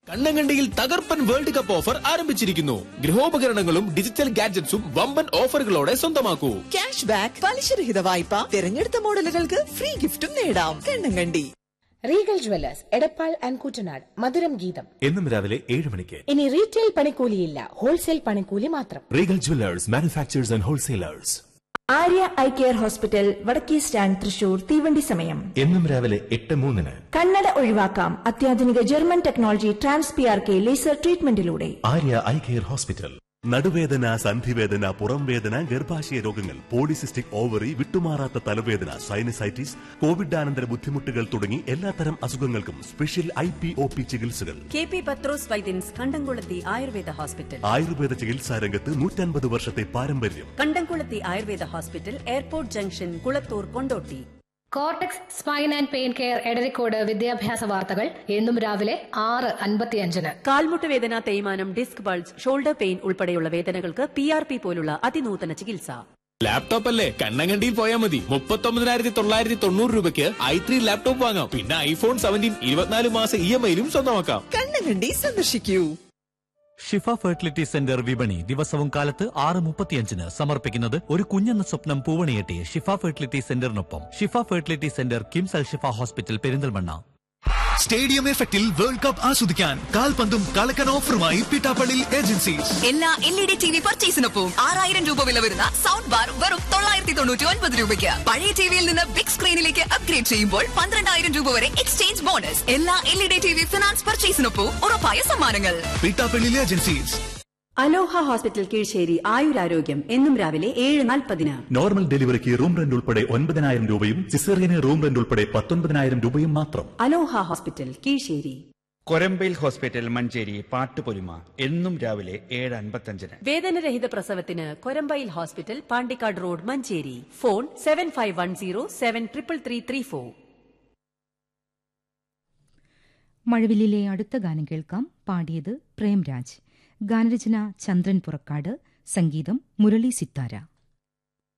കണ്ണങ്കണ്ടിയിൽ തകർപ്പൻ world cup offer ആരംഭിച്ചിരിക്കുന്നു ഗൃഹോപകരണങ്ങളും digital ഗാഡ്ജറ്റ്സും വമ്പൻ ഓഫറുകളോടെ സ്വന്തമാക്കൂ ക്യാഷ് ബാക്ക് പലിശരഹിത വായ്പ തിരഞ്ഞെടുത്ത മോഡലുകൾക്ക് ഫ്രീ ഗിഫ്റ്റും നേടാം Kannankandi Regal jewellers Edappal and Kuttanad മധുരം ഗീതം എന്നും രാവിലെ ഏഴ് മണിക്ക് ഇനി റീറ്റെയിൽ പണിക്കൂലിയില്ല ഹോൾസെയിൽ പണിക്കൂലി മാത്രം Regal jewellers manufacturers and wholesalers Arya eye care hospital വടക്കേ സ്റ്റാൻഡ് തൃശൂർ തീവണ്ടി സമയം എന്നും രാവിലെ എട്ട് മൂന്നിന് കണ്ണട ഒഴിവാക്കാം അത്യാധുനിക German technology trans P R K laser ട്രീറ്റ്മെന്റിലൂടെ ആര്യ ഐ കെയർ ഹോസ്പിറ്റൽ നടുവേദന സന്ധിവേദന പുറംവേദന ഗർഭാശയ രോഗങ്ങൾ പോളിസിസ്റ്റിക് ഓവറി വിട്ടുമാറാത്ത തലവേദന സൈനസൈറ്റിസ് കോവിഡാനന്തര ബുദ്ധിമുട്ടുകൾ തുടങ്ങി എല്ലാത്തരം അസുഖങ്ങൾക്കും special I P O P ചികിത്സകൾ K P Pathrose Vaidyans Kandamkulathy Ayurveda hospital Ayurveda ചികിത്സാ രംഗത്ത് നൂറ്റൻപത് വർഷത്തെ പാരമ്പര്യം Kandamkulathy Ayurveda hospital airport junction Kulathur Kondotty cortex spine and pain care Edarikode വിദ്യാഭ്യാസ വാർത്തകൾ എന്നും രാവിലെ ആറ് അൻപത്തിയഞ്ചിന് കാൽമുട്ട് വേദന തേയ്മാനം ഡിസ്ക് ബൾജ് ഷോൾഡർ പെയിൻ ഉൾപ്പെടെയുള്ള വേദനകൾക്ക് പി ആർ പി പോലുള്ള അതിനൂതന ചികിത്സ ലാപ്ടോപ്പ് അല്ലേ കണ്ണങ്കണ്ടിയിൽ പോയാൽ മതി മുപ്പത്തൊമ്പതിനായിരത്തി തൊള്ളായിരത്തി തൊണ്ണൂറ് രൂപയ്ക്ക് ഐ ത്രീ ലാപ്ടോപ്പ് വാങ്ങാം പിന്നെ ഐഫോൺ സെവൻറ്റീൻ ഇരുപത്തിനാല് മാസം ഇ എം ഐയിലും സ്വന്തമാക്കാം കണ്ണങ്കണ്ടി സന്ദർശിക്കൂ ഷിഫ ഫെർട്ടിലിറ്റി സെന്റർ വിപണി ദിവസവും കാലത്ത് ആറ് മുപ്പത്തിയഞ്ചിന് സമർപ്പിക്കുന്നത് ഒരു കുഞ്ഞെന്ന സ്വപ്നം പൂവണിയെട്ടി ഷിഫ ഫെർട്ടിലിറ്റി സെന്ററിനൊപ്പം Shifa fertility centre KIMS Al Shifa hospital Perinthalmanna stadium എഫക്റ്റിൽ വേൾഡ് കപ്പ് ആസ്വദിക്കാൻ കാൽപന്തും കളക്കൻ ഓഫറുമായി പിട്ടാപ്പള്ളി ഏജൻസീസ് എല്ലാ L E D T V പർച്ചേസിനൊപ്പം ആറായിരം രൂപ വില വരുന്ന സൗണ്ട് ബാർ വെറും തൊള്ളായിരത്തി തൊണ്ണൂറ്റി ഒൻപത് രൂപയ്ക്ക് പഴയ ടിവിയിൽ നിന്ന് ബിഗ് സ്ക്രീനിലേക്ക് അപ്ഗ്രേഡ് ചെയ്യുമ്പോൾ പന്ത്രണ്ടായിരം രൂപ വരെ എക്സ്ചേഞ്ച് ബോണസ് എല്ലാ L E D T V finance പർച്ചേസിനൊപ്പം ഉറപ്പായ സമ്മാനങ്ങൾ Pittappilly agencies Aloha hospital Keezhissery ആയുരാരോഗ്യം എന്നും രാവിലെ ഏഴ് നാൽപ്പതിന് നോർമൽ ഡെലിവറിക്ക് റൂം റെന്റ് ഉൾപ്പെടെ ഒൻപതിനായിരം രൂപയും സിസേറിയന് റൂം റെന്റ് ഉൾപ്പെടെ പത്തൊൻപതിനായിരം രൂപയും മാത്രം Aloha hospital Keezhissery Korambayil hospital Manjeri പാട്ടുപൊലിമ എന്നും രാവിലെ ഏഴ് അൻപത്തഞ്ചിന് വേദനരഹിത പ്രസവത്തിന് Korambayil hospital Pandikkad road Manjeri phone seven five one zero seven triple three three four മഴവില്ലിലെ അടുത്ത ഗാനം കേൾക്കാം പാടിയത് പ്രേംരാജ് ഗാനരചന ചന്ദ്രൻ പുറക്കാട് സംഗീതം മുരളി സിത്താര